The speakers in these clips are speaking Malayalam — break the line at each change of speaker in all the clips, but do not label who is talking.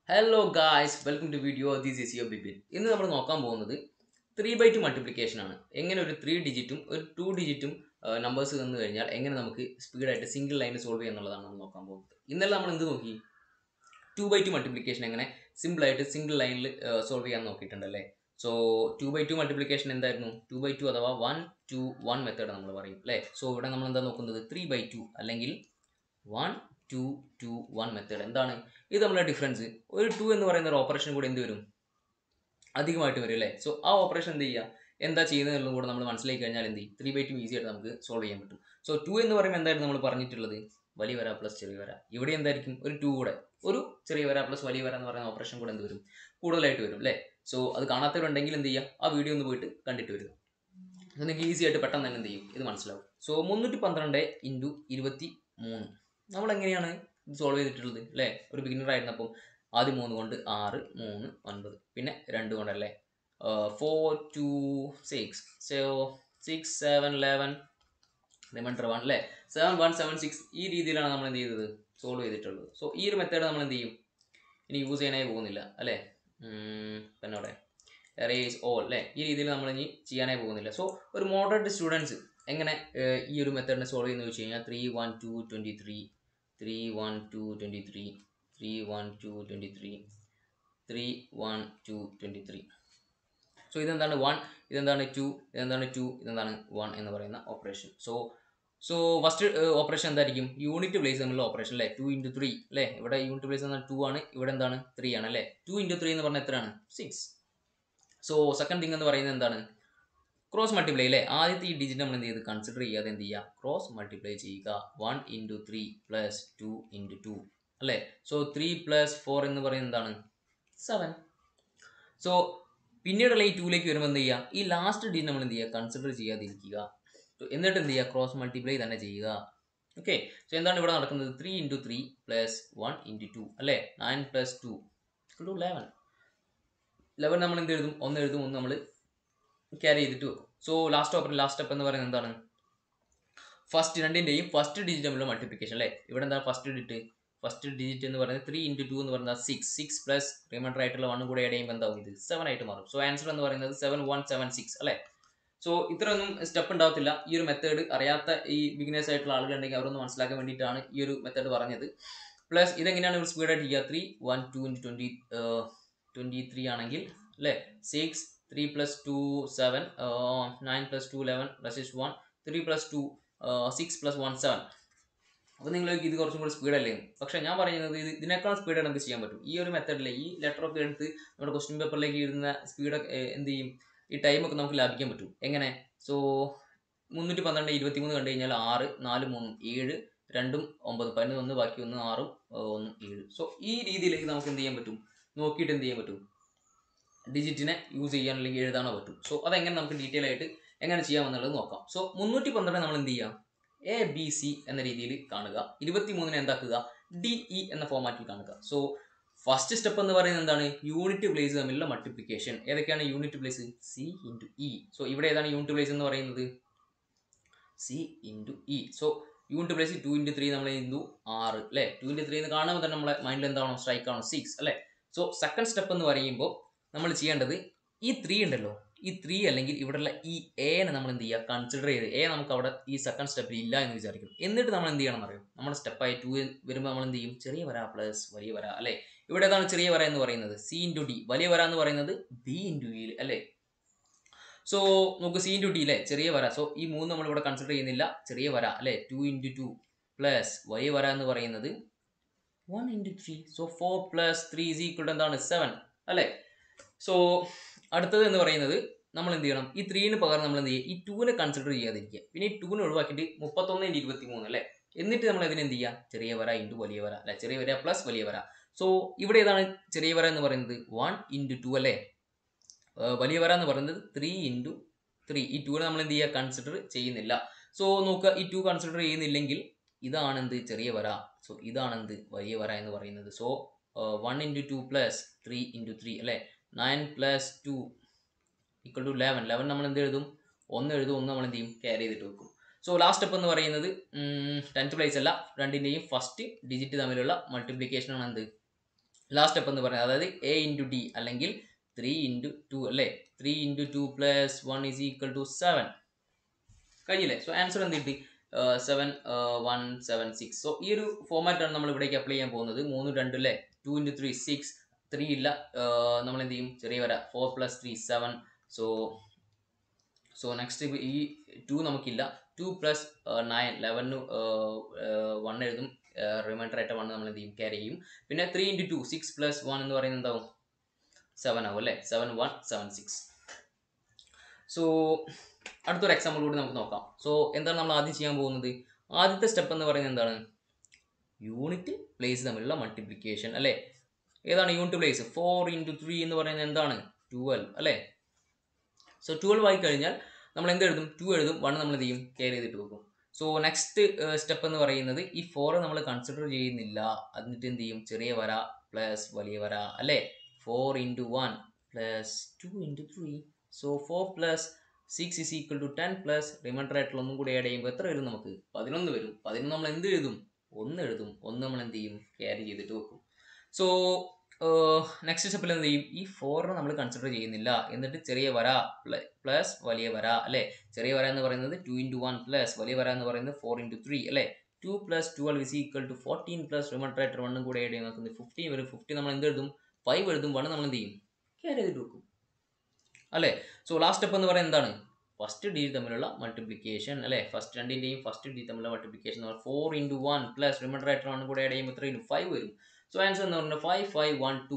hello guys welcome to video this is your Bibin ഇന്ന് നമ്മൾ നോക്കാൻ പോകുന്നത് ത്രീ ബൈ ടു മൾട്ടിപ്ലിക്കേഷൻ ആണ് എങ്ങനെ ഒരു ത്രീ ഡിജിറ്റും ഒരു ടു ഡിജിറ്റും നമ്പേഴ്സ് തന്നു കഴിഞ്ഞാൽ എങ്ങനെ നമുക്ക് സ്പീഡായിട്ട് സിംഗിൾ ലൈനിൽ സോൾവ് ചെയ്യുക എന്നുള്ളതാണ് നമ്മൾ നോക്കാൻ പോകുന്നത് ഇന്നലെ നമ്മൾ എന്ത് നോക്കി ടു ബൈ ടു മൾട്ടിപ്ലിക്കേഷൻ എങ്ങനെ സിമ്പിളായിട്ട് സിംഗിൾ ലൈനിൽ സോൾവ് ചെയ്യാൻ നോക്കിയിട്ടുണ്ടല്ലേ so two by two multiplication എന്തായിരുന്നു ടു ബൈ ടു അഥവാ വൺ ടു വൺ മെത്തേഡ് നമ്മൾ പറയും അല്ലേ സോ ഇവിടെ നമ്മൾ എന്താ നോക്കുന്നത് ത്രീ ബൈ ടു അല്ലെങ്കിൽ one two two one method എന്താണ് ഇത് നമ്മളെ ഡിഫറൻസ് ഒരു ടു എന്ന് പറയുന്ന ഒരു ഓപ്പറേഷൻ കൂടെ എന്ത് വരും അധികമായിട്ട് വരും അല്ലേ സോ ആ ഓപ്പറേഷൻ എന്ത് ചെയ്യുക എന്താ ചെയ്യുന്നതെന്നുള്ളതും കൂടെ നമ്മൾ മനസ്സിലാക്കി കഴിഞ്ഞാൽ എന്ത് ചെയ്യും ത്രീ ബൈ ടു ഈസി ആയിട്ട് നമുക്ക് സോൾവ് ചെയ്യാൻ പറ്റും സോ ടു എന്ന് പറയുമ്പോൾ എന്തായിരുന്നു നമ്മൾ പറഞ്ഞിട്ടുള്ളത് വലിയ വര പ്ലസ് ചെറിയ വര ഇവിടെ എന്തായിരിക്കും ഒരു ടു കൂടെ ഒരു ചെറിയ വര പ്ലസ് വലിയ വര എന്ന് പറയുന്ന ഓപ്പറേഷൻ കൂടെ എന്ത് വരും കൂടുതലായിട്ട് വരും അല്ലേ സോ അത് കാണാത്തവരുണ്ടെങ്കിൽ എന്ത് ചെയ്യുക ആ വീഡിയോ ഒന്ന് പോയിട്ട് കണ്ടിട്ട് വരിക അത് നിങ്ങൾക്ക് ഈസി ആയിട്ട് പെട്ടെന്ന് തന്നെ എന്ത് ചെയ്യും ഇത് മനസ്സിലാവും സോ മുന്നൂറ്റി പന്ത്രണ്ട് ഇൻറ്റു ഇരുപത്തി മൂന്ന് നമ്മൾ എങ്ങനെയാണ് ഇത് സോൾവ് ചെയ്തിട്ടുള്ളത് അല്ലേ ഒരു ബിഗിനർ ആയിരുന്നപ്പം ആദ്യം മൂന്ന് കൊണ്ട് ആറ് മൂന്ന് ഒൻപത് പിന്നെ രണ്ട് കൊണ്ടല്ലേ four two six so six seven eleven reminder one അല്ലേ സെവൻ വൺ സെവൻ സിക്സ് ഈ രീതിയിലാണ് നമ്മൾ എന്ത് ചെയ്തത് സോൾവ് ചെയ്തിട്ടുള്ളത് സോ ഈ ഒരു മെത്തേഡ് നമ്മൾ എന്ത് ചെയ്യും ഇനി യൂസ് ചെയ്യാനായി പോകുന്നില്ല അല്ലേ പിന്നെ അവിടെ എറേസ് ഓൾ അല്ലേ ഈ രീതിയിൽ നമ്മൾ ഇനി ചെയ്യാനായി പോകുന്നില്ല സോ ഒരു മോഡറേറ്റ് സ്റ്റുഡൻസ് എങ്ങനെ ഏഹ്, ഈ ഒരു മെത്തേഡിനെ സോൾവ് ചെയ്യുന്നത് വെച്ച് കഴിഞ്ഞാൽ three one two twenty three three one two twenty three three one two twenty three three one two twenty three so ഇതെന്താണ് വൺ ഇതെന്താണ് ടു ഇതെന്താണ് ടു ഇതെന്താണ് വൺ എന്ന് പറയുന്ന operation so so first operation എന്തായിരിക്കും യൂണിറ്റ് പ്ലേസ് തമ്മിലുള്ള ഓപ്പറേഷൻ അല്ലേ ടു ഇൻറ്റു ത്രീ അല്ലേ ഇവിടെ യൂണിറ്റ് പ്ലേസ് എന്നാൽ ടു ആണ് ഇവിടെ എന്താണ് ത്രീ ആണ് അല്ലേ ടു ഇൻറ്റു ത്രീ എന്ന് പറഞ്ഞാൽ എത്രയാണ് സിക്സ് സോ സെക്കൻഡ് തിങ് എന്ന് പറയുന്നത് എന്താണ് ക്രോസ് മൾട്ടിപ്ലൈ അല്ലേ ആദ്യത്തെ ഈ ഡിജിറ്റ് നമ്മൾ എന്ത് ചെയ്ത് കൺസിഡർ ചെയ്യാതെ എന്ത് ചെയ്യുക ക്രോസ് മൾട്ടിപ്ലൈ ചെയ്യുക one into three plus two into two അല്ലേ സോ ത്രീ പ്ലസ് ഫോർ എന്ന് പറയുന്നത് എന്താണ് സെവൻ സോ പിന്നീടുള്ള ഈ ടൂലേക്ക് വരുമ്പോൾ എന്ത് ചെയ്യുക ഈ ലാസ്റ്റ് ഡിജിറ്റ് നമ്മൾ എന്ത് ചെയ്യുക കൺസിഡർ ചെയ്യാതിരിക്കുക So, എന്നിട്ട് എന്ത് ചെയ്യുക ക്രോസ് മൾട്ടിപ്ലൈ തന്നെ ചെയ്യുക ഓക്കെ സോ എന്താണ് ഇവിടെ നടക്കുന്നത് three into three plus one into two അല്ലേ nine plus two two eleven eleven നമ്മൾ എന്ത് എഴുതും ഒന്ന് എഴുതും ഒന്ന് നമ്മൾ ക്യാരി ചെയ്തിട്ട് വെക്കും സോ ലാസ്റ്റ് ഓപ്പർ ലാസ്റ്റ് സ്റ്റെപ്പ് എന്ന് പറയുന്നത് എന്താണ് ഫസ്റ്റ് രണ്ടിൻ്റെയും ഫസ്റ്റ് ഡിജിറ്റ് തമ്മിലുള്ള മൾട്ടിപ്ലിക്കേഷൻ അല്ലേ ഇവിടെ എന്താണ് ഫസ്റ്റ് ഡിജിറ്റ് ഫസ്റ്റ് ഡിജിറ്റ് എന്ന് പറയുന്നത് ത്രീ ഇൻറ്റു ടു എന്ന് പറയുന്നത് സിക്സ് സിക്സ് പ്ലസ് റിമൈൻഡർ ആയിട്ടുള്ള വണ്ണും കൂടെ ആഡ് ചെയ്യുമ്പോൾ എന്താവും ഇത് സെവൻ ആയിട്ട് മാറും സോ ആൻസർ എന്ന് പറയുന്നത് സെവൻ വൺ സെവൻ സിക്സ് അല്ലേ സോ ഇത്രയൊന്നും സ്റ്റെപ്പ് ഉണ്ടാവത്തില്ല ഈ ഒരു മെത്തേഡ് അറിയാത്ത ഈ ബിഗിനേഴ്സ് ആയിട്ടുള്ള ആളുകളുണ്ടെങ്കിൽ അവരൊന്ന് മനസ്സിലാക്കാൻ വേണ്ടിയിട്ടാണ് ഈ ഒരു മെത്തേഡ് പറഞ്ഞത് പ്ലസ് ഇതെങ്ങനെയാണ് ഒരു സ്പീഡായിട്ട് ചെയ്യുക three one two into twenty twenty three ആണെങ്കിൽ അല്ലേ six three plus two seven nine plus two eleven plus is one three plus two six plus one seven അപ്പോൾ നിങ്ങൾ ഇത് കുറച്ചും കൂടി സ്പീഡല്ലേ പക്ഷേ ഞാൻ പറയുന്നത് ഇത് ഇതിനേക്കാൾ സ്പീഡായിട്ട് നമുക്ക് ചെയ്യാൻ പറ്റും ഈ ഒരു മെത്തേഡിൽ ഈ ലെറ്റർ ഒക്കെ എടുത്ത് നമ്മുടെ ക്വസ്റ്റ്യൻ പേപ്പറിലേക്ക് ഇടുന്ന സ്പീഡൊക്കെ എന്ത് ചെയ്യും ഈ ടൈമൊക്കെ നമുക്ക് ലാഭിക്കാൻ പറ്റും എങ്ങനെ സോ മുന്നൂറ്റി പന്ത്രണ്ട് ഇരുപത്തി മൂന്ന് കണ്ടു കഴിഞ്ഞാൽ ആറ് നാല് മൂന്നും ഏഴ് രണ്ടും ഒമ്പത് പതിനൊന്ന് ബാക്കി ഒന്ന് ആറും ഏഹ്, ഒന്നും ഏഴ് സോ ഈ രീതിയിലേക്ക് നമുക്ക് എന്ത് ചെയ്യാൻ പറ്റും നോക്കിയിട്ട് എന്ത് ചെയ്യാൻ പറ്റും ഡിജിറ്റിനെ യൂസ് ചെയ്യാൻ അല്ലെങ്കിൽ എഴുതാനോ പറ്റും സോ അതെങ്ങനെ നമുക്ക് ഡീറ്റെയിൽ ആയിട്ട് എങ്ങനെ ചെയ്യാമെന്നുള്ളത് നോക്കാം സോ മുന്നൂറ്റി പന്ത്രണ്ട് നമ്മൾ എന്ത് ചെയ്യാം എ ബി സി എന്ന രീതിയിൽ കാണുക ഇരുപത്തി മൂന്നിന് എന്താക്കുക ഡി ഇ എന്ന ഫോമാറ്റിൽ കാണുക സോ ഫസ്റ്റ് സ്റ്റെപ്പ് എന്ന് പറയുന്നത് എന്താണ് യൂണിറ്റ് പ്ലേസ് തമ്മിലുള്ള മൾട്ടിപ്ലിക്കേഷൻ ഏതൊക്കെയാണ് unit place C into E so ഇവിടെ ഏതാണ് യൂണിറ്റ് പ്ലേസ് എന്ന് പറയുന്നത് C into E so unit place two into three നമ്മൾ ഇൻറ്റു ആറ് അല്ലേ ടു ഇൻറ്റു ത്രീ എന്ന് കാണുമ്പോൾ തന്നെ നമ്മളെ മൈൻഡിൽ എന്താണോ സ്ട്രൈക്ക് ആണോ സിക്സ് അല്ലേ സോ സെക്കൻഡ് സ്റ്റെപ്പ് എന്ന് പറയുമ്പോൾ നമ്മൾ ചെയ്യേണ്ടത് ഈ ത്രീ ഉണ്ടല്ലോ ഈ ത്രീ അല്ലെങ്കിൽ ഇവിടെയുള്ള ഈ എനെ നമ്മൾ എന്ത് ചെയ്യുക കൺസിഡർ ചെയ്ത് എ നമുക്ക് അവിടെ ഈ സെക്കൻഡ് സ്റ്റെപ്പിൽ ഇല്ല എന്ന് വിചാരിക്കണം എന്നിട്ട് നമ്മൾ എന്ത് ചെയ്യണം അറിയാം നമ്മുടെ സ്റ്റെപ്പായി ടു വരുമ്പോൾ നമ്മൾ എന്ത് ചെയ്യും ചെറിയ വര പ്ലസ് വലിയ വര അല്ലേ ഇവിടെ ഏതാണ് ചെറിയ വര എന്ന് പറയുന്നത് സി ഇൻറ്റു ഡി വലിയ വര എന്ന് പറയുന്നത് ബി ഇൻറ്റു ഇ അല്ലേ സോ നമുക്ക് സി ഇൻറ്റു ഡി അല്ലേ ചെറിയ വര സോ ഈ മൂന്ന് നമ്മൾ ഇവിടെ കൺസിഡർ ചെയ്യുന്നില്ല ചെറിയ വര അല്ലേ ടു ഇൻറ്റു ടു പ്ലസ് വലിയ വര എന്ന് പറയുന്നത് one into three so four plus three is equal എന്താണ് സെവൻ അല്ലേ സോ അടുത്തത് എന്ന് പറയുന്നത് നമ്മൾ എന്ത് ചെയ്യണം ഈ ത്രീന് പകരം നമ്മൾ എന്ത് ചെയ്യുക ഈ ടൂവിനെ കൺസിഡർ ചെയ്യാതിരിക്കുക പിന്നെ ഈ ടൂവിനെ ഒഴിവാക്കിയിട്ട് മുപ്പത്തൊന്ന് ഇൻറ്റു ഇരുപത്തി മൂന്ന് അല്ലേ എന്നിട്ട് നമ്മൾ ഇതിന് എന്ത് ചെയ്യുക ചെറിയ വര ഇൻറ്റു വലിയ വര അല്ലെ ചെറിയ വര പ്ലസ് വലിയ വര സോ ഇവിടെ ഏതാണ് ചെറിയ വര എന്ന് പറയുന്നത് വൺ ഇൻറ്റു ടു അല്ലേ ഏർ വലിയ വര എന്ന് പറയുന്നത് ത്രീ ഇൻറ്റു ത്രീ ഈ ടൂവിനെ നമ്മൾ എന്ത് ചെയ്യുക കൺസിഡർ ചെയ്യുന്നില്ല സോ നോക്കുക ഈ ടു കൺസിഡർ ചെയ്യുന്നില്ലെങ്കിൽ ഇതാണ് എന്ത് ചെറിയ വര സോ ഇതാണ് എന്ത് വലിയ വര എന്ന് പറയുന്നത് so one into two plus three into three അല്ലേ nine plus two equal to eleven eleven നമ്മൾ എന്ത് എഴുതും ഒന്ന് എഴുതും ഒന്ന് നമ്മൾ എന്ത് ചെയ്യും ക്യാരി ചെയ്തിട്ട് വെക്കും സോ ലാസ്റ്റ് സ്റ്റെപ്പ് എന്ന് പറയുന്നത് ടെൻത്ത് പ്ലേസ് അല്ല രണ്ടിൻ്റെയും ഫസ്റ്റ് ഡിജിറ്റ് തമ്മിലുള്ള മൾട്ടിപ്ലിക്കേഷൻ ആണ് എന്ത് ലാസ്റ്റ് സ്റ്റെപ്പ് എന്ന് പറയുന്നത് അതായത് എ ഇൻറ്റു ഡി അല്ലെങ്കിൽ ത്രീ ഇൻറ്റു ടു അല്ലേ three into two plus one is equal to seven കഴിഞ്ഞില്ലേ സോ ആൻസർ എന്ത് കിട്ടി seven one seven six so ഈ ഒരു ഫോമാറ്റാണ് നമ്മൾ ഇവിടേക്ക് അപ്ലൈ ചെയ്യാൻ പോകുന്നത് മൂന്ന് രണ്ട് അല്ലേ two into three six three ഇല്ല നമ്മൾ എന്ത് ചെയ്യും ചെറിയ വര four plus three seven so so next ഈ ടു നമുക്കില്ല ടു പ്ലസ് നയൻ ലെവന് വൺ എഴുതും റിമൈൻഡർ ആയിട്ട് വൺ നമ്മൾ എന്ത് ചെയ്യും ക്യാരി ചെയ്യും പിന്നെ three into two six plus one എന്ന് പറയുന്നത് എന്താവും സെവൻ ആവും അല്ലേ seven one seven six so അടുത്തൊരു എക്സാമ്പിൾ കൂടി നമുക്ക് നോക്കാം സോ എന്താണ് നമ്മൾ ആദ്യം ചെയ്യാൻ പോകുന്നത് ആദ്യത്തെ സ്റ്റെപ്പ് എന്ന് പറയുന്നത് എന്താണ് യൂണിറ്റ് പ്ലേസ് തമ്മിലുള്ള മൾട്ടിപ്ലിക്കേഷൻ അല്ലേ ഏതാണ് unit place four into three എന്ന് പറയുന്നത് എന്താണ് ട്വൽവ് അല്ലേ സോ ട്വൽവ് ആയി കഴിഞ്ഞാൽ നമ്മൾ എന്ത് എഴുതും ടു എഴുതും വൺ നമ്മൾ എന്ത് ചെയ്യും കെയർ ചെയ്തിട്ട് വെക്കും സോ നെക്സ്റ്റ് സ്റ്റെപ്പ് എന്ന് പറയുന്നത് ഈ ഫോർ നമ്മൾ കൺസിഡർ ചെയ്യുന്നില്ല എന്നിട്ട് എന്ത് ചെയ്യും ചെറിയ വര പ്ലസ് വലിയ വര അല്ലേ four into one plus two into three so four plus six is equal to ten plus reminder ആയിട്ടുള്ള ഒന്നും കൂടി ആഡ് ചെയ്യുമ്പോൾ എത്ര വരും നമുക്ക് പതിനൊന്ന് വരും പതിനൊന്ന് നമ്മൾ എന്ത് എഴുതും ഒന്ന് എഴുതും ഒന്ന് നമ്മൾ എന്ത് ചെയ്യും ക്യാരി ചെയ്തിട്ട് വെക്കും സോ നെക്സ്റ്റ് സ്റ്റെപ്പിൽ എന്ത് ചെയ്യും ഈ ഫോറിനെ നമ്മൾ കൺസിഡർ ചെയ്യുന്നില്ല എന്നിട്ട് ചെറിയ വര പ്ലസ് വലിയ വര അല്ലേ ചെറിയ വര എന്ന് പറയുന്നത് ടു ഇൻറ്റു വൺ പ്ലസ് വലിയ വര എന്ന് പറയുന്നത് ഫോർ ഇൻറ്റു ത്രീ അല്ലേ two plus twelve is equal to fourteen plus reminder ആയിട്ട് വണ്ണും കൂടെ ആഡ് ചെയ്യുമ്പോൾ നമുക്ക് ഫിഫ്റ്റീൻ വരും ഫിഫ്റ്റി നമ്മൾ എന്ത് എഴുതും ഫൈവ് എഴുതും വൺ നമ്മൾ എന്ത് ചെയ്യും ക്യാരി ചെയ്തിട്ട് വെക്കും അല്ലേ സോ ലാസ്റ്റ് സ്റ്റെപ്പ് എന്ന് പറയുന്നത് എന്താണ് ഫസ്റ്റ് ഡിജിറ്റ് തമ്മിലുള്ള മൾട്ടിപ്ലിക്കേഷൻ അല്ലേ ഫസ്റ്റ് രണ്ടിൻ്റെയും ഫസ്റ്റ് ഡിജിറ്റ് തമ്മിലുള്ള മൾട്ടിപ്ലിക്കേഷൻ എന്ന് പറഞ്ഞാൽ four into one plus reminder ആയിട്ട് വൺ കൂടെ ആഡ് ചെയ്യുമ്പോൾ എത്ര ഫൈവ് വരും സോ ആൻസർ എന്ന് പറഞ്ഞാൽ ഫൈവ് ഫൈവ് വൺ ടു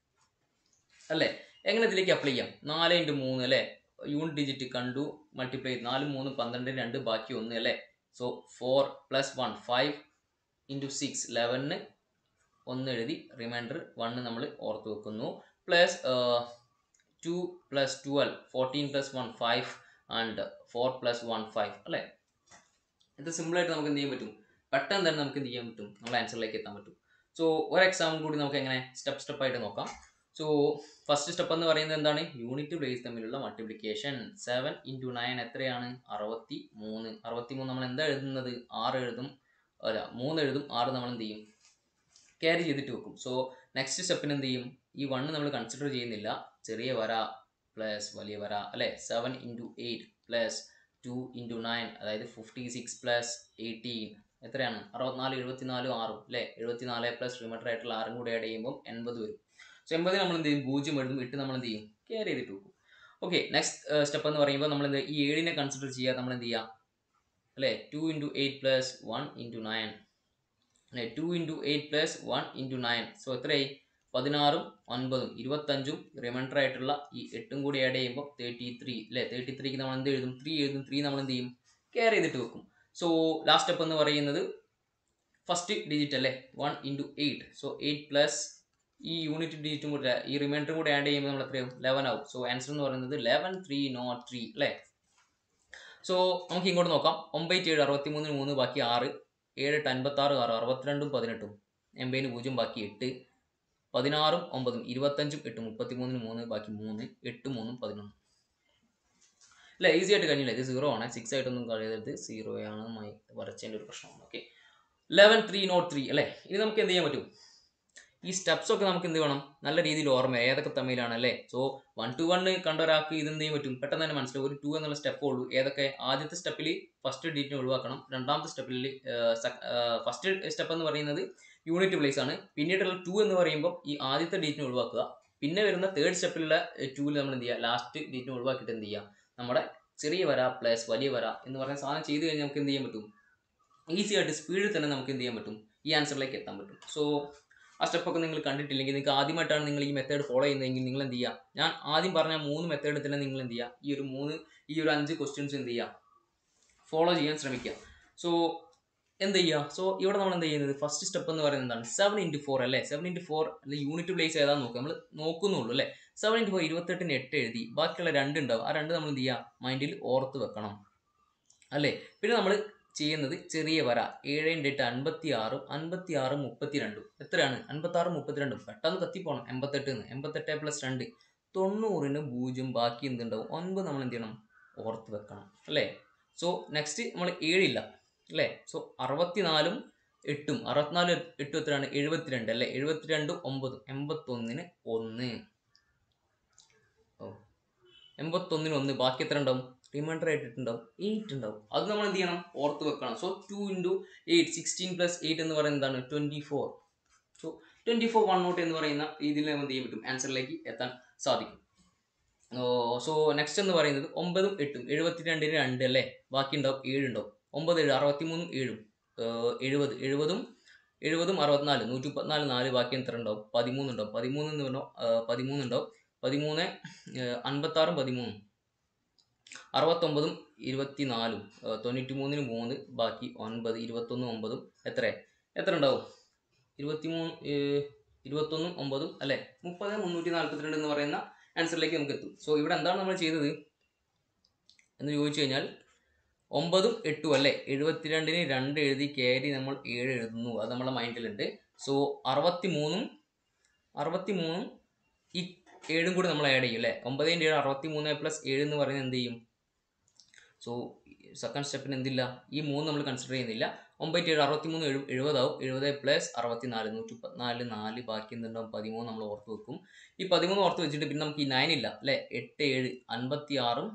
അല്ലേ എങ്ങനെ ഇതിലേക്ക് അപ്ലൈ ചെയ്യാം നാല് ഇൻറ്റു മൂന്ന് അല്ലേ യൂണിറ്റ് ഡിജിറ്റ് കണ്ടു മൾട്ടിപ്ലൈ ചെയ്ത് നാല് മൂന്ന് പന്ത്രണ്ട് രണ്ട് ബാക്കി ഒന്ന് അല്ലേ so four plus one five into six ലെവന് ഒന്ന് എഴുതി റിമൈൻഡർ വണ്ണ് നമ്മൾ ഓർത്ത് വെക്കുന്നു plus two plus twelve fourteen plus one five and four plus one five അല്ലേ ഇത് സിമ്പിളായിട്ട് നമുക്ക് എന്ത് ചെയ്യാൻ പറ്റും പെട്ടെന്ന് തന്നെ നമുക്ക് എന്ത് ചെയ്യാൻ പറ്റും നമ്മൾ ആൻസറിലേക്ക് എത്താൻ പറ്റും സോ ഒരു എക്സാമ്പിൾ കൂടി നമുക്ക് എങ്ങനെ സ്റ്റെപ്പ് സ്റ്റെപ്പ് ആയിട്ട് നോക്കാം സോ ഫസ്റ്റ് സ്റ്റെപ്പ് എന്ന് പറയുന്നത് എന്താണ് യൂണിറ്റ് പ്ലേസ് തമ്മിലുള്ള മൾട്ടിപ്ലിക്കേഷൻ സെവൻ ഇൻറ്റു നയൻ എത്രയാണ് അറുപത്തി മൂന്ന് അറുപത്തി മൂന്ന് നമ്മൾ എന്താ എഴുതുന്നത് ആറ് എഴുതും അല്ല മൂന്ന് എഴുതും ആറ് നമ്മൾ എന്ത് ചെയ്യും ക്യാരി ചെയ്തിട്ട് വെക്കും സോ നെക്സ്റ്റ് സ്റ്റെപ്പിന് എന്ത് ചെയ്യും ഈ വണ്ണ് നമ്മൾ കൺസിഡർ ചെയ്യുന്നില്ല ചെറിയ വര പ്ലസ് വലിയ വര അല്ലേ seven into eight plus two into nine അതായത് ഫിഫ്റ്റി സിക്സ് പ്ലസ് എയ്റ്റീൻ എത്രയാണ് അറുപത്തിനാല് എഴുപത്തിനാലും ആറും അല്ലേ എഴുപത്തിനാല് പ്ലസ് റിമീറ്റർ ആയിട്ടുള്ള ആറും കൂടി ആഡ് ചെയ്യുമ്പോൾ എൺപത് വരും സോ എൺപത് നമ്മൾ എന്ത് ചെയ്യും പൂജ്യം എഴുതും എട്ട് നമ്മൾ എന്ത് ചെയ്യും കെയർ ചെയ്തിട്ട് വെക്കും ഓക്കെ നെക്സ്റ്റ് സ്റ്റെപ്പ് എന്ന് പറയുമ്പോൾ നമ്മൾ എന്ത് ഈ ഏഴിനെ കൺസിഡർ ചെയ്യുക നമ്മൾ എന്ത് ചെയ്യുക അല്ലേ two into eight plus one into nine അല്ലേ two into eight plus one into nine so എത്രയായി പതിനാറും ഒൻപതും ഇരുപത്തഞ്ചും റിമൈൻഡർ ആയിട്ടുള്ള ഈ എട്ടും കൂടി ആഡ് ചെയ്യുമ്പോൾ തേർട്ടി ത്രീ അല്ലേ തേർട്ടി ത്രീക്ക് നമ്മൾ എന്ത് എഴുതും ത്രീ എഴുതും ത്രീ നമ്മൾ എന്ത് ചെയ്യും കെയർ ചെയ്തിട്ട് വെക്കും സോ ലാസ്റ്റ് സ്റ്റെപ്പ് എന്ന് പറയുന്നത് ഫസ്റ്റ് ഡിജിറ്റ് അല്ലേ one into eight so eight plus ഈ യൂണിറ്റ് ഡിജിറ്റും കൂടെ ഈ റിമൈൻഡറും കൂടെ ആഡ് ചെയ്യുമ്പോൾ നമ്മൾ എത്രയാവും ലെവൻ ആവും സോ ആൻസർ എന്ന് പറയുന്നത് ലെവൻ ത്രീ നോട്ട് ത്രീ അല്ലേ സോ നമുക്ക് ഇങ്ങോട്ട് നോക്കാം ഒമ്പത് ഏഴ് അറുപത്തി മൂന്നിന് മൂന്ന് ബാക്കി ആറ് ഏഴ് എട്ട് അൻപത്തി ആറ് ആറ് അറുപത്തിരണ്ടും പതിനെട്ടും എൺപതിന് പൂജ്യം ബാക്കി എട്ട് പതിനാറും ഒമ്പതും ഇരുപത്തഞ്ചും എട്ട് മുപ്പത്തി മൂന്നിന് മൂന്ന് ബാക്കി മൂന്ന് എട്ട് മൂന്നും പതിനൊന്ന് അല്ലേ ഈസി ആയിട്ട് കഴിഞ്ഞില്ല ഇത് സീറോ ആണ് സിക്സ് ആയിട്ടൊന്നും കഴിയരുത് സീറോ ആണ് മൈ വരച്ചതിൻ്റെ ഒരു പ്രശ്നമാണ് okay eleven three nought three അല്ലേ ഇനി നമുക്ക് എന്ത് ചെയ്യാൻ പറ്റും ഈ സ്റ്റെപ്സ് ഒക്കെ നമുക്ക് എന്ത് വേണം നല്ല രീതിയിൽ ഓർമ്മ ഏതൊക്കെ തമ്മിലാണ് അല്ലേ സോ വൺ ടു വൺ കണ്ട ഒരാൾക്ക് ഇത് എന്ത് ചെയ്യാൻ പറ്റും പെട്ടെന്ന് തന്നെ മനസ്സിലാവും ഒരു ടു എന്നുള്ള സ്റ്റെപ്പ് ഉള്ളൂ ഏതൊക്കെ ആദ്യത്തെ സ്റ്റെപ്പിൽ ഫസ്റ്റ് ഡിജിറ്റിനെ ഒഴിവാക്കണം രണ്ടാമത്തെ സ്റ്റെപ്പിൽ ഫസ്റ്റ് സ്റ്റെപ്പ് എന്ന് പറയുന്നത് യൂണിറ്റ് പ്ലേസ് ആണ് പിന്നീടുള്ള ടു എന്ന് പറയുമ്പോൾ ഈ ആദ്യത്തെ ഡിജിറ്റിനെ ഒഴിവാക്കുക പിന്നെ വരുന്ന തേർഡ് സ്റ്റെപ്പിലുള്ള ടൂവിൽ നമ്മൾ എന്ത് ചെയ്യുക ലാസ്റ്റ് ഡിജിറ്റിനെ ഒഴിവാക്കിയിട്ട് എന്ത് ചെയ്യുക നമ്മുടെ ചെറിയ വര പ്ലസ് വലിയ വര എന്ന് പറയുന്ന സാധനം ചെയ്ത് കഴിഞ്ഞാൽ നമുക്ക് എന്ത് ചെയ്യാൻ പറ്റും ഈസി ആയിട്ട് സ്പീഡിൽ തന്നെ നമുക്ക് എന്ത് ചെയ്യാൻ പറ്റും ഈ ആൻസറിലേക്ക് എത്താൻ പറ്റും സോ ആ സ്റ്റെപ്പൊക്കെ നിങ്ങൾ കണ്ടിട്ടില്ലെങ്കിൽ നിങ്ങൾക്ക് ആദ്യമായിട്ടാണ് നിങ്ങൾ ഈ മെത്തേഡ് ഫോളോ ചെയ്യുന്നതെങ്കിൽ നിങ്ങൾ എന്ത് ചെയ്യുക ഞാൻ ആദ്യം പറഞ്ഞ മൂന്ന് മെത്തേഡിൽ തന്നെ നിങ്ങൾ എന്ത് ചെയ്യുക ഈ ഒരു മൂന്ന് ഈ ഒരു അഞ്ച് ക്വസ്റ്റ്യൻസ് എന്ത് ചെയ്യുക ഫോളോ ചെയ്യാൻ ശ്രമിക്കുക സോ എന്ത് ചെയ്യുക സോ ഇവിടെ നമ്മൾ എന്ത് ചെയ്യുന്നത് ഫസ്റ്റ് സ്റ്റെപ്പ് എന്ന് പറയുന്നത് എന്താണ് സെവൻ ഇൻറ്റു ഫോർ അല്ലേ സെവൻ ഇൻറ്റു ഫോർ അല്ലെങ്കിൽ യൂണിറ്റ് പ്ലേസ് ഏതാന്ന് നോക്കുക നമ്മൾ നോക്കുന്നുള്ളൂ അല്ലേ സെവൻ ഇൻറ്റു ഫോർ ഇരുപത്തെട്ടിന് എട്ട് എഴുതി ബാക്കിയുള്ള രണ്ട് ഉണ്ടാവും ആ രണ്ട് നമ്മൾ എന്ത് ചെയ്യുക മൈൻഡിൽ ഓർത്ത് വെക്കണം അല്ലേ പിന്നെ നമ്മൾ ചെയ്യുന്നത് ചെറിയ വര ഏഴ് ഇൻറ്റു എട്ട് അൻപത്തി ആറും അൻപത്തി ആറും മുപ്പത്തി രണ്ടും എത്രയാണ് അൻപത്തി ആറും മുപ്പത്തിരണ്ടും പെട്ടെന്ന് കത്തിപ്പോണം എൺപത്തെട്ട് നിന്ന് എൺപത്തെട്ട് പ്ലസ് രണ്ട് തൊണ്ണൂറിന് പൂജ്യം ബാക്കി എന്തുണ്ടാവും ഒൻപത് നമ്മൾ എന്ത് ചെയ്യണം ഓർത്ത് വെക്കണം അല്ലേ സോ നെക്സ്റ്റ് നമ്മൾ ഏഴില്ല അല്ലേ സോ അറുപത്തിനാലും എട്ടും അറുപത്തിനാല് എട്ടും എത്രയാണ് എഴുപത്തിരണ്ട് അല്ലേ എഴുപത്തിരണ്ടും ഒമ്പതും എൺപത്തൊന്നിന് ഒന്ന് ഓ എൺപത്തൊന്നിന് ഒന്ന് ബാക്കി എത്ര ഉണ്ടാവും റിമൈൻഡർ ആയിട്ടുണ്ടാവും എയ്റ്റ് ഉണ്ടാവും അത് നമ്മൾ എന്ത് ചെയ്യണം ഓർത്ത് വെക്കണം so two into eight sixteen plus eight എന്ന് പറയുന്നത് എന്താണ് twenty four so twenty four one nought എന്ന് പറയുന്ന രീതിയിൽ നമുക്ക് എന്ത് ചെയ്യാൻ പറ്റും ആൻസറിലേക്ക് എത്താൻ സാധിക്കും സോ നെക്സ്റ്റ് എന്ന് പറയുന്നത് ഒമ്പതും എട്ടും എഴുപത്തിരണ്ടിന് രണ്ട് അല്ലേ ബാക്കി ഉണ്ടാവും ഏഴ് ഉണ്ടാവും ഒമ്പത് ഏഴ് അറുപത്തിമൂന്നും ഏഴും ഏഹ് എഴുപത് എഴുപതും എഴുപതും അറുപത്തിനാല് നൂറ്റി മുപ്പത്തിനാല് നാല് ബാക്കി എത്ര ഉണ്ടാവും പതിമൂന്ന് ഉണ്ടാവും പതിമൂന്ന് എന്ന് പറഞ്ഞാൽ പതിമൂന്ന് ഉണ്ടാവും പതിമൂന്ന് ഏഹ് അൻപത്താറും പതിമൂന്നും അറുപത്തൊമ്പതും ഇരുപത്തിനാലും ഏഹ് തൊണ്ണൂറ്റി മൂന്നിന് മൂന്ന് ബാക്കി ഒൻപത് ഇരുപത്തൊന്നും ഒമ്പതും എത്ര എത്ര ഉണ്ടാവും ഇരുപത്തിമൂന്ന് ഏഹ് ഇരുപത്തൊന്നും ഒമ്പതും അല്ലേ മുപ്പത് മുന്നൂറ്റി നാൽപ്പത്തിരണ്ട് എന്ന് പറയുന്ന ആൻസറിലേക്ക് നമുക്ക് എത്തും സോ ഇവിടെ എന്താണ് നമ്മൾ ചെയ്തത് എന്ന് ചോദിച്ചു കഴിഞ്ഞാൽ ഒമ്പതും എട്ടും അല്ലേ എഴുപത്തിരണ്ടിന് രണ്ട് എഴുതി കയറി നമ്മൾ ഏഴ് എഴുതുന്നു അത് നമ്മളെ മൈൻഡിലുണ്ട് സോ അറുപത്തി മൂന്നും അറുപത്തി മൂന്നും ഈ ഏഴും കൂടി നമ്മൾ ആഡ് ചെയ്യും അല്ലേ ഒമ്പതിൻ്റെ ഏഴ് അറുപത്തി മൂന്ന് പ്ലസ് ഏഴ് എന്ന് പറയുന്നത് എന്ത് ചെയ്യും സോ സെക്കൻഡ് സ്റ്റെപ്പിന് എന്തില്ല ഈ മൂന്ന് നമ്മൾ കൺസിഡർ ചെയ്യുന്നില്ല ഒമ്പത് ഏഴ് അറുപത്തി മൂന്ന് എഴു എഴുപതാവും എഴുപത് പ്ലസ് അറുപത്തി നാല് നൂറ്റി മുപ്പത്തിനാല് നാല് ബാക്കി എന്തുണ്ടാവും പതിമൂന്ന് നമ്മൾ ഓർത്ത് വെക്കും ഈ പതിമൂന്ന് ഓർത്ത് വെച്ചിട്ട് പിന്നെ നമുക്ക് ഈ നയൻ ഇല്ല അല്ലേ എട്ട് ഏഴ് അൻപത്തി ആറും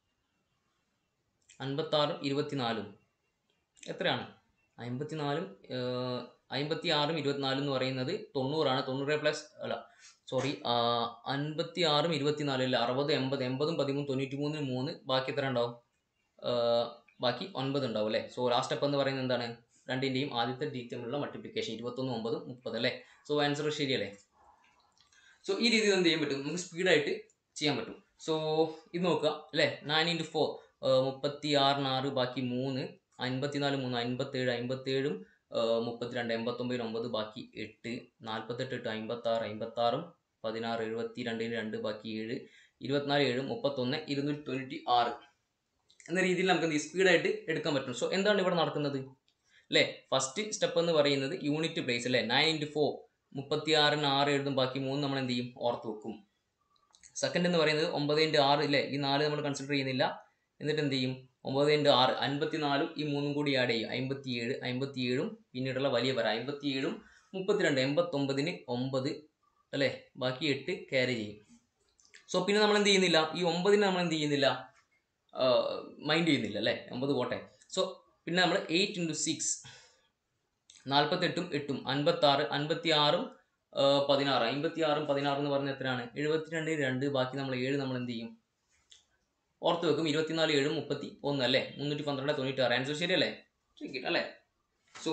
അൻപത്താറും ഇരുപത്തിനാലും എത്രയാണ് അമ്പത്തിനാലും അമ്പത്തി ആറും ഇരുപത്തിനാലും എന്ന് പറയുന്നത് തൊണ്ണൂറാണ് തൊണ്ണൂറ് പ്ലസ് അല്ല സോറി അൻപത്തി ആറും ഇരുപത്തിനാലും അല്ല അറുപത് എൺപത് എൺപതും പതിമൂന്ന് തൊണ്ണൂറ്റി മൂന്നിന് മൂന്ന് ബാക്കി എത്ര ഉണ്ടാവും ആഹ് ബാക്കി ഒൻപത് ഉണ്ടാവും അല്ലേ സോ ലാസ്റ്റ് സ്റ്റെപ്പ് എന്ന് പറയുന്നത് എന്താണ് രണ്ടിൻ്റെയും ആദ്യത്തെ ഡി തമ്മിലുള്ള മൾട്ടിപ്ലിക്കേഷൻ ഇരുപത്തൊന്ന് ഒമ്പതും മുപ്പത് അല്ലേ സോ ആൻസർ ശരിയല്ലേ സോ ഈ രീതിയിൽ എന്ത് ചെയ്യാൻ പറ്റും നമുക്ക് സ്പീഡായിട്ട് ചെയ്യാൻ പറ്റും സോ ഇത് നോക്കുക അല്ലേ നയൻ ഇൻറ്റു ഫോർ മുപ്പത്തി ആറിന് ആറ് ബാക്കി മൂന്ന് അൻപത്തിനാല് മൂന്ന് അൻപത്തേഴ് അൻപത്തേഴും മുപ്പത്തിരണ്ട് എൺപത്തൊമ്പതിന് ഒമ്പത് ബാക്കി എട്ട് നാൽപ്പത്തെട്ട് എട്ട് അമ്പത്താറ് അമ്പത്താറും പതിനാറ് എഴുപത്തി രണ്ടിന് രണ്ട് ബാക്കി ഏഴ് ഇരുപത്തിനാല് ഏഴ് മുപ്പത്തൊന്ന് ഇരുന്നൂറ്റി തൊണ്ണൂറ്റി ആറ് എന്ന രീതിയിൽ നമുക്ക് എന്ത് സ്പീഡായിട്ട് എടുക്കാൻ പറ്റും സോ എന്താണ് ഇവിടെ നടക്കുന്നത് അല്ലേ ഫസ്റ്റ് സ്റ്റെപ്പ് എന്ന് പറയുന്നത് യൂണിറ്റ് പ്ലേസ് അല്ലേ നയൻ ഇൻറ്റു ഫോർ മുപ്പത്തി ആറിന് ആറ് എഴുതും ബാക്കി മൂന്ന് നമ്മൾ എന്ത് ചെയ്യും ഓർത്ത് വെക്കും സെക്കൻഡ് എന്ന് പറയുന്നത് ഒമ്പത് ഇൻറ്റു ആറ് ഇല്ലേ ഈ നാല് നമ്മൾ കൺസിഡർ ചെയ്യുന്നില്ല എന്നിട്ട് എന്ത് ചെയ്യും ഒമ്പത് ഇൻറ്റു ആറ് അൻപത്തിനാലും ഈ മൂന്നും കൂടി ആഡ് ചെയ്യും അമ്പത്തിയേഴ് അമ്പത്തിയേഴും പിന്നീടുള്ള വലിയ വര അമ്പത്തിയേഴും മുപ്പത്തിരണ്ട് എൺപത്തൊമ്പതിന് ഒമ്പത് അല്ലേ ബാക്കി എട്ട് ക്യാരി ചെയ്യും സോ പിന്നെ നമ്മൾ എന്ത് ചെയ്യുന്നില്ല ഈ ഒമ്പതിന് നമ്മൾ എന്ത് ചെയ്യുന്നില്ല മൈൻഡ് ചെയ്യുന്നില്ല അല്ലേ ഒമ്പത് പോട്ടെ സോ പിന്നെ നമ്മൾ എയ്റ്റ് ഇൻറ്റു സിക്സ് നാൽപ്പത്തെട്ടും എട്ടും അൻപത്താറ് അൻപത്തി ആറും പതിനാറ് അമ്പത്തി ആറും പതിനാറ് എന്ന് പറഞ്ഞാൽ എത്രയാണ് എഴുപത്തിരണ്ട് രണ്ട് ബാക്കി നമ്മൾ ഏഴ് നമ്മൾ എന്ത് ചെയ്യും ഓർത്ത് വെക്കും ഇരുപത്തിനാല് ഏഴും മുപ്പത്തി ഒന്ന് അല്ലേ മുന്നൂറ്റി പന്ത്രണ്ട് തൊണ്ണൂറ്റി ആറ് ആൻസർ ശരിയല്ലേ ശരി അല്ലേ സോ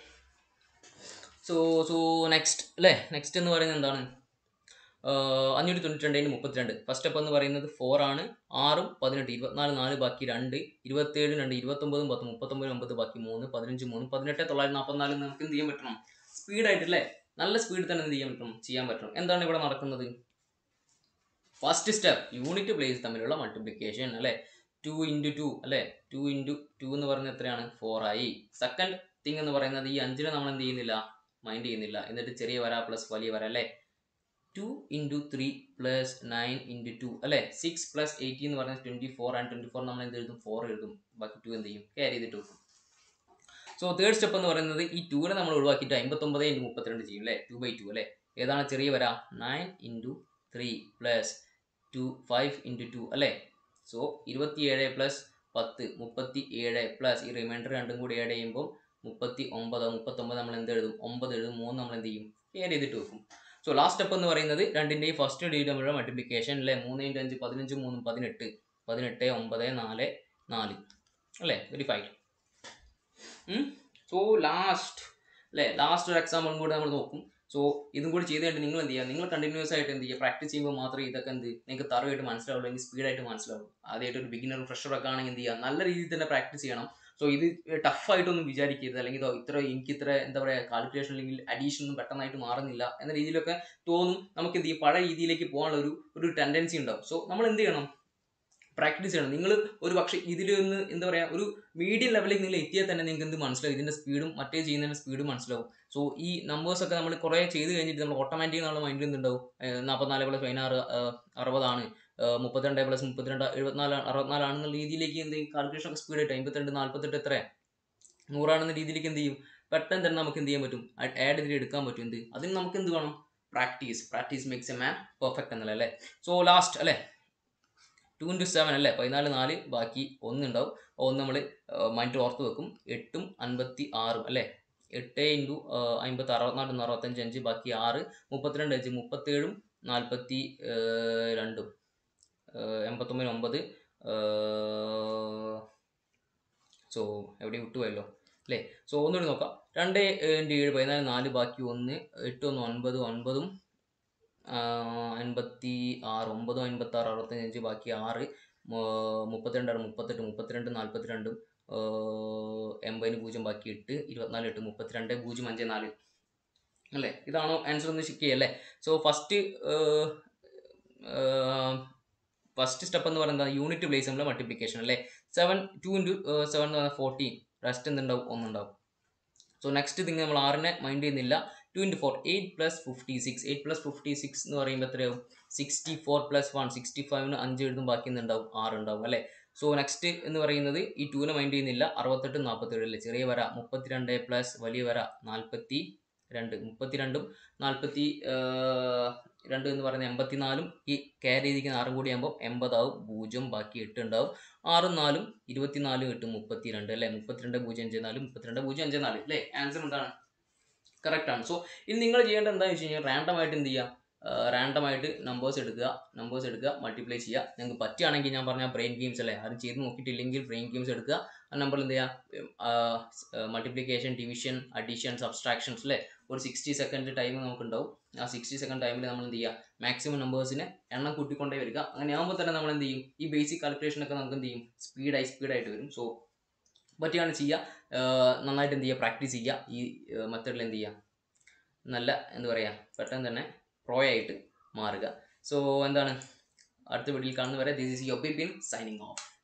സോ സോ നെക്സ്റ്റ് അല്ലേ നെക്സ്റ്റ് എന്ന് പറയുന്നത് എന്താണ് അഞ്ഞൂറ്റി തൊണ്ണൂറ്റി രണ്ടിന് മുപ്പത്തിരണ്ട് ഫസ്റ്റ് സ്റ്റെപ്പ് എന്ന് പറയുന്നത് ഫോർ ആണ് ആറും പതിനെട്ട് ഇരുപത്തിനാല് നാല് ബാക്കി രണ്ട് ഇരുപത്തേഴ് രണ്ട് ഇരുപത്തൊമ്പതും പത്ത് മുപ്പത്തൊമ്പത് ഒമ്പത് ബാക്കി മൂന്ന് പതിനഞ്ച് മൂന്ന് പതിനെട്ട് തൊള്ളായിരത്തി നാൽപ്പത്തിനാല് നമുക്ക് എന്ത് ചെയ്യാൻ പറ്റണം സ്പീഡായിട്ടല്ലേ നല്ല സ്പീഡിൽ തന്നെ എന്ത് ചെയ്യാൻ പറ്റും ചെയ്യാൻ പറ്റണം എന്താണ് ഇവിടെ നടക്കുന്നത് ഫസ്റ്റ് സ്റ്റെപ്പ് യൂണിറ്റ് പ്ലേസ് തമ്മിലുള്ള മൾട്ടിപ്ലിക്കേഷൻ അല്ലേ ടു ഇൻറ്റു ടു അല്ലേ ടു ഇൻറ്റു ടു എന്ന് പറയുന്നത് എത്രയാണ് ഫോർ ആയി സെക്കൻഡ് തിങ് എന്ന് പറയുന്നത് ഈ അഞ്ചിനെ നമ്മൾ എന്ത് ചെയ്യുന്നില്ല മൈൻഡ് ചെയ്യുന്നില്ല എന്നിട്ട് ചെറിയ വര പ്ലസ് വലിയ വര അല്ലേ two into three plus nine into two അല്ലേ സിക്സ് പ്ലസ് എയ്റ്റി എന്ന് പറഞ്ഞാൽ twenty four and twenty four നമ്മൾ എന്ത് എഴുതും ഫോർ എഴുതും ബാക്കി ടു എന്ത് ചെയ്യും ക്യാരി ചെയ്തിട്ട് വെക്കും സോ തേർഡ് സ്റ്റെപ്പ് എന്ന് പറയുന്നത് ഈ ടൂനെ നമ്മൾ ഒഴിവാക്കിയിട്ട് അമ്പത്തൊമ്പത് ഇൻറ്റു മുപ്പത്തിരണ്ട് ചെയ്യും അല്ലേ ടു ബൈ ടു അല്ലേ ഏതാണ് ചെറിയ വര nine into three plus two five into two അല്ലേ സോ ഇരുപത്തിയേഴ് പ്ലസ് പത്ത് മുപ്പത്തി ഏഴ് പ്ലസ് ഈ റിമൈൻഡർ രണ്ടും കൂടി ആഡ് ചെയ്യുമ്പോൾ മുപ്പത്തി ഒമ്പത് മുപ്പത്തൊമ്പത് നമ്മൾ എന്ത് എഴുതും ഒമ്പത് എഴുതും മൂന്ന് നമ്മൾ എന്ത് ചെയ്യും ക്ലിയർ ചെയ്തിട്ട് വെക്കും സോ ലാസ്റ്റ് സ്റ്റെപ്പ് എന്ന് പറയുന്നത് രണ്ടിൻ്റെയും ഫസ്റ്റ് ഡി തമ്മിലുള്ള മൾട്ടിപ്ലിക്കേഷൻ അല്ലേ മൂന്ന് ഇൻറ്റു അഞ്ച് പതിനഞ്ച് മൂന്നും പതിനെട്ട് പതിനെട്ട് ഒമ്പത് നാല് നാല് അല്ലേ വെരിഫൈഡ് സോ ലാസ്റ്റ് അല്ലേ ലാസ്റ്റ് ഒരു എക്സാമ്പിളും കൂടി നമ്മൾ നോക്കും സോ ഇതും കൂടി ചെയ്ത് കഴിഞ്ഞിട്ട് നിങ്ങൾ എന്ത് ചെയ്യുക നിങ്ങൾ കണ്ടിന്യൂസ് ആയിട്ട് എന്ത് ചെയ്യുക പ്രാക്ടീസ് ചെയ്യുമ്പോൾ മാത്രമേ ഇതൊക്കെ എന്ത് നിങ്ങൾക്ക് തറവായിട്ട് മനസ്സിലാവുള്ളൂ അല്ലെങ്കിൽ സ്പീഡായിട്ട് മനസ്സിലാവും ആദ്യമായിട്ട് ഒരു ബിഗിനർ ഫ്രഷർ ഒക്കെ ആണെങ്കിൽ എന്ത് ചെയ്യുക നല്ല രീതിയിൽ തന്നെ പ്രാക്ടീസ് ചെയ്യണം സോ ഇത് ടഫായിട്ടൊന്നും വിചാരിക്കരുത് അല്ലെങ്കിൽ ഇതോ ഇത്ര എനിക്ക് ഇത്ര എന്താ പറയുക കാൽക്കുലേഷൻ അല്ലെങ്കിൽ അഡീഷൻ ഒന്നും പെട്ടെന്നായിട്ട് മാറുന്നില്ല എന്ന രീതിയിലൊക്കെ തോന്നും നമുക്ക് എന്ത് ചെയ്യും പഴയ രീതിയിലേക്ക് പോകാനുള്ള ഒരു ഒരു ടെൻഡൻസി ഉണ്ടാവും സോ നമ്മൾ എന്ത് ചെയ്യണം പ്രാക്ടീസ് ചെയ്യണം നിങ്ങൾ ഒരു പക്ഷേ ഇതിൽ നിന്ന് എന്താ പറയുക ഒരു മീഡിയം ലെവലിൽ നിങ്ങൾ എത്തിയാൽ തന്നെ നിങ്ങൾക്ക് എന്ത് മനസ്സിലാവും ഇതിൻ്റെ സ്പീഡും മറ്റേ ചെയ്യുന്നതിൻ്റെ സ്പീഡും മനസ്സിലാവും സോ ഈ നമ്പേഴ്സൊക്കെ നമ്മൾ കുറേ ചെയ്ത് കഴിഞ്ഞിട്ട് നമ്മൾ ഓട്ടോമാറ്റിക് നമ്മുടെ മൈൻഡിൽ എന്തുണ്ടാവും നാൽപ്പത്തിനാല് പ്ലസ് പതിനാറ് അറുപതാണ് മുപ്പത്തിരണ്ട് പ്ലസ് മുപ്പത്തിരണ്ട് എഴുപത്തിനാല് അറുപത്തിനാലാണെന്നുള്ള രീതിയിലേക്ക് എന്ത് ചെയ്യും കാൽക്കുലേഷൻ ഒക്കെ സ്പീഡായിട്ട് അമ്പത്തിരണ്ട് നാൽപ്പത്തെട്ട് എത്ര നൂറാണെന്ന രീതിയിലേക്ക് എന്ത് ചെയ്യും പെട്ടെന്ന് തന്നെ നമുക്ക് എന്ത് ചെയ്യാൻ പറ്റും ആഡ് ചെയ്ത് എടുക്കാൻ പറ്റും എന്ത് അതിന് നമുക്ക് എന്ത് വേണം practice practice makes a man perfect എന്നല്ല അല്ലേ സോ ലാസ്റ്റ് അല്ലേ ടു ഇൻറ്റു സെവൻ അല്ലേ പതിനാല് നാല് ബാക്കി ഒന്നുണ്ടാവും ഒന്ന് നമ്മൾ മൈൻഡ് ഓർത്ത് വെക്കും എട്ടും അൻപത്തി ആറും അല്ലേ എട്ട് ഇൻറ്റു അമ്പത്തി അറുപത്തിനാല് അറുപത്തഞ്ച് അഞ്ച് ബാക്കി ആറ് മുപ്പത്തിരണ്ട് അഞ്ച് മുപ്പത്തേഴും നാൽപ്പത്തി രണ്ടും എൺപത്തൊമ്പത് ഒമ്പത് സോ എവിടെ വിട്ടുപോയല്ലോ അല്ലേ സോ ഒന്നുകൂടി നോക്കാം രണ്ട് ഇൻറ്റു ഏഴ് പതിനാല് നാല് ബാക്കി ഒന്ന് എട്ട് ഒന്ന് ഒൻപത് ഒൻപതും അൻപത്തി ആറ് ഒമ്പതും അൻപത്തി ആറ് അറുപത്തഞ്ച് ബാക്കി ആറ് മുപ്പത്തിരണ്ട് ആറ് മുപ്പത്തെട്ട് മുപ്പത്തിരണ്ട് നാൽപ്പത്തിരണ്ടും എൺപതിന് പൂജ്യം ബാക്കി എട്ട് ഇരുപത്തിനാല് എട്ട് മുപ്പത്തിരണ്ട് പൂജ്യം അഞ്ച് നാല് അല്ലേ ഇതാണോ ആൻസർ ഒന്ന് ചെക്ക് ചെയ്യല്ലേ സോ ഫസ്റ്റ് ഫസ്റ്റ് സ്റ്റെപ്പ് എന്ന് പറയുന്നത് യൂണിറ്റ് പ്ലേസ് നമ്മൾ മൾട്ടിപ്ലിക്കേഷൻ അല്ലേ സെവൻ ടു ഇൻറ്റു സെവൻ എന്ന് പറഞ്ഞാൽ ഫോർട്ടീൻ റെസ്റ്റ് എന്തുണ്ടാവും ഒന്നുണ്ടാവും സോ നെക്സ്റ്റ് തിങ് നമ്മൾ ആറിനെ മൈൻഡ് ചെയ്യുന്നില്ല two into four eight plus fifty six eight plus fifty six എന്ന് പറയുമ്പോൾ എത്രയാവും sixty four plus one sixty ഫൈവിന് അഞ്ച് എഴുതും ബാക്കി എന്തുണ്ടാവും ആറ് ഉണ്ടാവും അല്ലേ സോ നെക്സ്റ്റ് എന്ന് പറയുന്നത് ഈ ടൂനെ മൈൻഡ് ചെയ്യുന്നില്ല അറുപത്തെട്ട് നാൽപ്പത്തേഴ് അല്ലേ ചെറിയ വര മുപ്പത്തിരണ്ട് പ്ലസ് വലിയ വര നാൽപ്പത്തി രണ്ട് മുപ്പത്തിരണ്ടും നാൽപ്പത്തി രണ്ട് എന്ന് പറയുന്നത് എൺപത്തിനാലും ഈ കയറി ചെയ്തിരിക്കുന്ന ആറും കൂടി ആകുമ്പോൾ എൺപതാവും പൂജ്യം ബാക്കി എട്ട് ഉണ്ടാവും ആറും നാലും ഇരുപത്തിനാലും എട്ടും മുപ്പത്തിരണ്ട് അല്ലേ മുപ്പത്തിരണ്ട് പൂജ്യം അഞ്ച് നാല് മുപ്പത്തിരണ്ട് പൂജ്യം അഞ്ച് നാല് അല്ലേ ആൻസർ എന്താണ് കറക്റ്റ് ആണ് സോ ഇനി നിങ്ങൾ ചെയ്യേണ്ടത് എന്താണെന്ന് വെച്ച് കഴിഞ്ഞാൽ റാൻഡം ആയിട്ട് എന്ത് ചെയ്യുക റാൻഡം ആയിട്ട് നമ്പേഴ്സ് എടുക്കുക നമ്പേഴ്സ് എടുക്കുക മൾട്ടിപ്ലൈ ചെയ്യുക നിങ്ങൾക്ക് പറ്റുകയാണെങ്കിൽ ഞാൻ പറഞ്ഞ ബ്രെയിൻ ഗെയിംസ് അല്ലേ ആരും ചെയ്ത് നോക്കിയിട്ടില്ലെങ്കിൽ ബ്രെയിൻ ഗെയിംസ് എടുക്കുക ആ നമ്പറിൽ എന്ത് ചെയ്യുക മൾട്ടിപ്ലിക്കേഷൻ ഡിവിഷൻ അഡീഷൻ സബ്സ്ട്രാക്ഷൻസ് അല്ലേ ഒരു സിക്സ്റ്റി സെക്കൻഡ് ടൈം നമുക്കുണ്ടാവും ആ സിക്സ്റ്റി സെക്കൻഡ് ടൈമിൽ നമ്മൾ എന്ത് ചെയ്യുക മാക്സിമം നമ്പേഴ്സിനെ എണ്ണം കൂട്ടിക്കൊണ്ടേ വരിക അങ്ങനെ ആകുമ്പോൾ തന്നെ നമ്മൾ എന്ത് ചെയ്യും ഈ ബേസിക് കാൽക്കുലേഷൻ ഒക്കെ നമുക്ക് എന്ത് ചെയ്യും സ്പീഡായി സ്പീഡായിട്ട് വരും സോ പറ്റുകയാണ് ചെയ്യുക നന്നായിട്ട് എന്ത് ചെയ്യുക പ്രാക്ടീസ് ചെയ്യുക ഈ മെത്തേഡിൽ എന്ത് ചെയ്യുക നല്ല എന്താ പറയുക പെട്ടെന്ന് തന്നെ പ്രോ ആയിട്ട് മാറുക സോ എന്താണ് അടുത്ത വീഡിയോയിൽ കാണുന്നവരെ ദിസ് ഈസ് യുവർ ബിൻ സൈനിങ് ഓഫ്